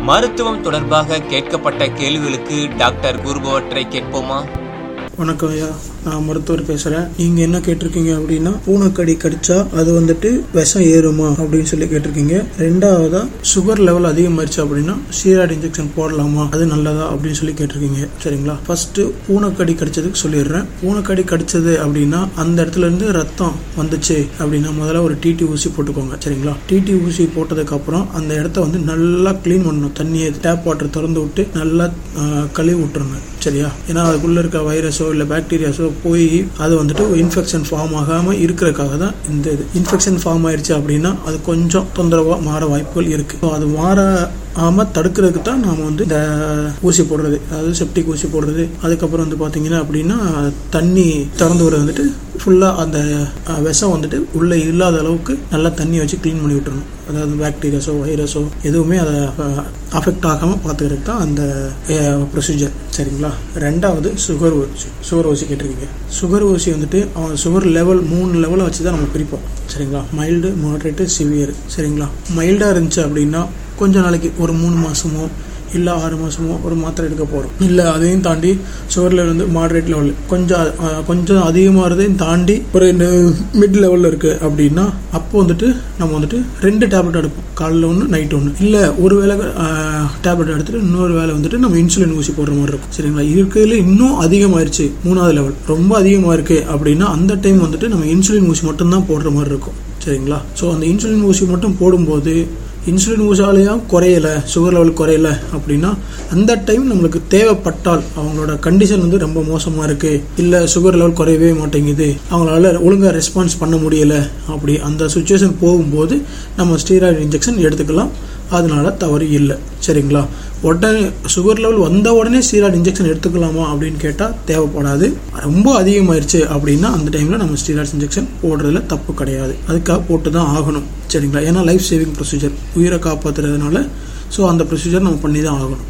மருத்துவம் தொடர்பாக கேட்கப்பட்ட கேள்விகளுக்கு டாக்டர் கூறுபவற்றை கேட்போமா வணக்கம் ஐயா நான் மருத்துவர் பேசுறேன் நீங்க என்ன கேட்டிருக்கீங்க அப்படின்னா பூனைக்கடி கடிச்சா அது வந்துட்டு விஷம் ஏறுமா அப்படின்னு சொல்லி கேட்டிருக்கீங்க ரெண்டாவதா சுகர் லெவல் அதிகமாயிருச்சு அப்படின்னா ஸ்டீராய்டு இன்ஜெக்ஷன் போடலாமா அது நல்லதா அப்படின்னு சொல்லி கேட்டிருக்கீங்க சரிங்களா ஃபர்ஸ்ட் பூனைக்கடி கடிச்சதுக்கு சொல்லிடுறேன் பூனைக்கடி கடிச்சது அப்படின்னா அந்த இடத்துல இருந்து ரத்தம் வந்துச்சு அப்படின்னா முதல்ல ஒரு டிடி ஊசி போட்டுக்கோங்க சரிங்களா டிடி ஊசி போட்டதுக்கு அப்புறம் அந்த இடத்த வந்து நல்லா க்ளீன் பண்ணணும் தண்ணியை டேப் வாட்டர் திறந்து விட்டு நல்லா ஆஹ், கழுவி விட்டுருங்க சரியா ஏன்னா அதுக்குள்ள இருக்க வைரஸோ இல்லை பாக்டீரியாஸோ போய் அது வந்துட்டு இன்ஃபெக்ஷன் ஃபார்ம் ஆகாம இருக்கிறதுக்காக தான் இந்த இது இன்ஃபெக்ஷன் ஃபார்ம் ஆயிருச்சு அப்படின்னா அது கொஞ்சம் தொந்தரவா மாற வாய்ப்புகள் இருக்கு So, அது மாற ஆம தடுக்கிறதுக்கு தான் நாம வந்து இந்த ஊசி போடுறது அதாவது செப்டிக் ஊசி போடுறது அதுக்கப்புறம் வந்து பாத்தீங்கன்னா அப்படின்னா தண்ணி திறந்து விட வந்துட்டு ஃபுல்லா அந்த அஹ், விஷம் வந்துட்டு உள்ள இல்லாத அளவுக்கு நல்லா தண்ணி வச்சு க்ளீன் பண்ணி விட்டுறணும் அதாவது பாக்டீரியாஸோ வைரஸோ எதுவுமே அதை அஃபெக்ட் ஆகாம பார்த்துக்கிறதுக்கு தான் அந்த ப்ரொசீஜர் சரிங்களா ரெண்டாவது சுகர் ஊசி சுகர் ஊசி கேட்டிருக்கீங்க சுகர் ஊசி வந்துட்டு அவன் சுகர் லெவல் மூணு லெவலை வச்சு தான் நம்ம பிரிப்போம் சரிங்களா மைல்டு மாட்ரேட்டு சிவியர் சரிங்களா மைல்டாக இருந்துச்சு அப்படின்னா கொஞ்ச நாளைக்கு ஒரு மூணு மாசமோ இல்லை ஆறு மாசமோ ஒரு மாத்திரை எடுக்க போகிறோம் இல்லை அதையும் தாண்டி சுகர் லெவல் வந்து மாடரேட் லெவல் கொஞ்சம் அஹ், கொஞ்சம் அதிகமாகிறதையும் தாண்டி ஒரு மிட் லெவலில் இருக்குது அப்படின்னா அப்போ வந்துட்டு நம்ம வந்துட்டு ரெண்டு டேப்லெட் எடுப்போம் காலைல ஒன்று நைட் ஒன்று இல்லை ஒரு வேளை டேப்லெட் எடுத்துட்டு இன்னொரு வேளை வந்துட்டு நம்ம இன்சுலின் ஊசி போடுற மாதிரி இருக்கும் சரிங்களா இருக்கிறதுல இன்னும் அதிகமாயிருச்சு மூணாவது லெவல் ரொம்ப அதிகமாக இருக்கு அப்படின்னா அந்த டைம் வந்துட்டு நம்ம இன்சுலின் ஊசி மட்டும்தான் போடுற மாதிரி இருக்கும் சரிங்களா ஸோ அந்த இன்சுலின் ஊசி மட்டும் போடும்போது இன்சுலின் ஊசாலையும் குறையல சுகர் லெவல் குறையல அப்படின்னா அந்த டைம் நம்மளுக்கு தேவைப்பட்டால் அவங்களோட கண்டிஷன் வந்து ரொம்ப மோசமாக இருக்கு இல்லை சுகர் லெவல் குறையவே மாட்டேங்குது அவங்களால ஒழுங்காக ரெஸ்பான்ஸ் பண்ண முடியல அப்படி அந்த சுச்சுவேஷன் போகும்போது நம்ம ஸ்டீராய்டு இன்ஜெக்ஷன் எடுத்துக்கலாம் அதனால தவறு இல்லை சரிங்களா உடனே சுகர் லெவல் வந்த உடனே ஸ்டீராய்டு இன்ஜெக்ஷன் எடுத்துக்கலாமா அப்படின்னு கேட்டால் தேவைப்படாது ரொம்ப அதிகமாயிருச்சு அப்படின்னா அந்த டைமில் நம்ம ஸ்டீராய்டு இன்ஜெக்ஷன் போடுறதுல தப்பு கிடையாது அதுக்காக போட்டு தான் ஆகணும் சரிங்களா ஏன்னா லைஃப் சேவிங் ப்ரொசீஜர் உயிரை காப்பாற்றுறதுனால ஸோ அந்த ப்ரொசீஜர் நம்ம பண்ணி தான் ஆகணும்